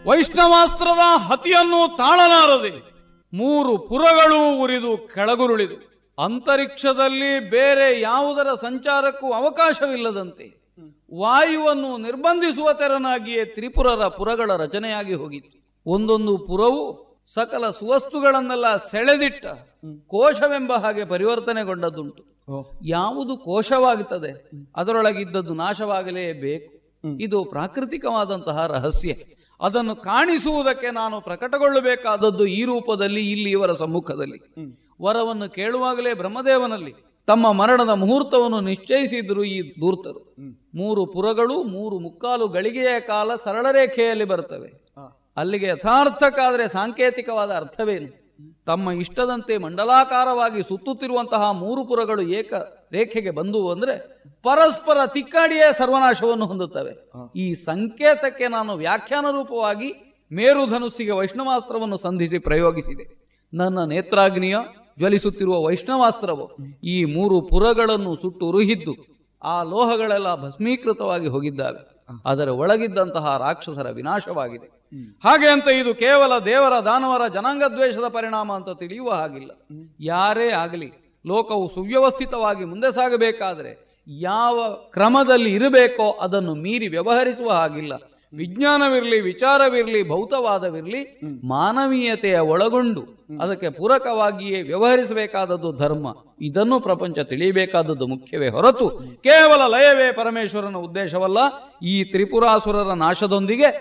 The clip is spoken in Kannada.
ವೈಷ್ಣವಾಸ್ತ್ರದ ಹತಿಯನ್ನು ತಾಳಲಾರದೆ ಮೂರು ಪುರಗಳು ಉರಿದು ಕೆಳಗುರುಳಿದು ಅಂತರಿಕ್ಷದಲ್ಲಿ ಬೇರೆ ಯಾವುದರ ಸಂಚಾರಕ್ಕೂ ಅವಕಾಶವಿಲ್ಲದಂತೆ ವಾಯುವನ್ನು ನಿರ್ಬಂಧಿಸುವ ತೆರನಾಗಿಯೇ ತ್ರಿಪುರರ ಪುರಗಳ ರಚನೆಯಾಗಿ ಹೋಗಿತ್ತು ಒಂದೊಂದು ಪುರವು ಸಕಲ ಸುವಸ್ತುಗಳನ್ನೆಲ್ಲ ಸೆಳೆದಿಟ್ಟ ಕೋಶವೆಂಬ ಹಾಗೆ ಪರಿವರ್ತನೆಗೊಂಡದ್ದುಂಟು ಯಾವುದು ಕೋಶವಾಗುತ್ತದೆ ಅದರೊಳಗಿದ್ದದ್ದು ನಾಶವಾಗಲೇಬೇಕು ಇದು ಪ್ರಾಕೃತಿಕವಾದಂತಹ ರಹಸ್ಯ ಅದನ್ನು ಕಾಣಿಸುವುದಕ್ಕೆ ನಾನು ಪ್ರಕಟಗೊಳ್ಳಬೇಕಾದದ್ದು ಈ ರೂಪದಲ್ಲಿ ಇಲ್ಲಿ ಇವರ ಸಮ್ಮುಖದಲ್ಲಿ ವರವನ್ನು ಕೇಳುವಾಗಲೇ ಬ್ರಹ್ಮದೇವನಲ್ಲಿ ತಮ್ಮ ಮರಣದ ಮುಹೂರ್ತವನ್ನು ನಿಶ್ಚಯಿಸಿದ್ರು ಈ ದೂರ್ತರು ಮೂರು ಪುರಗಳು ಮೂರು ಮುಕ್ಕಾಲು ಗಳಿಗೆಯ ಕಾಲ ಸರಳ ರೇಖೆಯಲ್ಲಿ ಬರ್ತವೆ ಅಲ್ಲಿಗೆ ಯಥಾರ್ಥಕ್ಕಾದರೆ ಸಾಂಕೇತಿಕವಾದ ಅರ್ಥವೇನು ತಮ್ಮ ಇಷ್ಟದಂತೆ ಮಂಡಲಾಕಾರವಾಗಿ ಸುತ್ತುತ್ತಿರುವಂತಹ ಮೂರು ಪುರಗಳು ಏಕ ರೇಖೆಗೆ ಬಂದುವು ಅಂದ್ರೆ ಪರಸ್ಪರ ತಿಕ್ಕಾಡಿಯೇ ಸರ್ವನಾಶವನ್ನು ಹೊಂದುತ್ತವೆ ಈ ಸಂಕೇತಕ್ಕೆ ನಾನು ವ್ಯಾಖ್ಯಾನ ರೂಪವಾಗಿ ಮೇರುಧನುಸ್ಸಿಗೆ ವೈಷ್ಣವಾಸ್ತ್ರವನ್ನು ಸಂಧಿಸಿ ಪ್ರಯೋಗಿಸಿದೆ ನನ್ನ ನೇತ್ರಾಗ್ನಿಯ ಜ್ವಲಿಸುತ್ತಿರುವ ವೈಷ್ಣವಾಸ್ತ್ರವು ಈ ಮೂರು ಪುರಗಳನ್ನು ಸುಟ್ಟು ಉರುಹಿದ್ದು ಆ ಲೋಹಗಳೆಲ್ಲ ಭಸ್ಮೀಕೃತವಾಗಿ ಹೋಗಿದ್ದಾವೆ ಅದರ ಒಳಗಿದ್ದಂತಹ ರಾಕ್ಷಸರ ವಿನಾಶವಾಗಿದೆ ಹಾಗೆ ಅಂತ ಇದು ಕೇವಲ ದೇವರ ದಾನವರ ಜನಾಂಗ ದ್ವೇಷದ ಪರಿಣಾಮ ಅಂತ ತಿಳಿಯುವ ಹಾಗಿಲ್ಲ ಯಾರೇ ಆಗಲಿ ಲೋಕವು ಸುವ್ಯವಸ್ಥಿತವಾಗಿ ಮುಂದೆ ಸಾಗಬೇಕಾದರೆ ಯಾವ ಕ್ರಮದಲ್ಲಿ ಇರಬೇಕೋ ಅದನ್ನು ಮೀರಿ ವ್ಯವಹರಿಸುವ ಹಾಗಿಲ್ಲ ವಿಜ್ಞಾನವಿರಲಿ ವಿಚಾರವಿರಲಿ ಭೌತವಾದವಿರಲಿ ಮಾನವೀಯತೆಯ ಒಳಗೊಂಡು ಅದಕ್ಕೆ ಪೂರಕವಾಗಿಯೇ ವ್ಯವಹರಿಸಬೇಕಾದದ್ದು ಧರ್ಮ ಇದನ್ನು ಪ್ರಪಂಚ ತಿಳಿಯಬೇಕಾದದ್ದು ಮುಖ್ಯವೇ ಹೊರತು ಕೇವಲ ಲಯವೇ ಪರಮೇಶ್ವರನ ಉದ್ದೇಶವಲ್ಲ ಈ ತ್ರಿಪುರಾಸುರರ ನಾಶದೊಂದಿಗೆ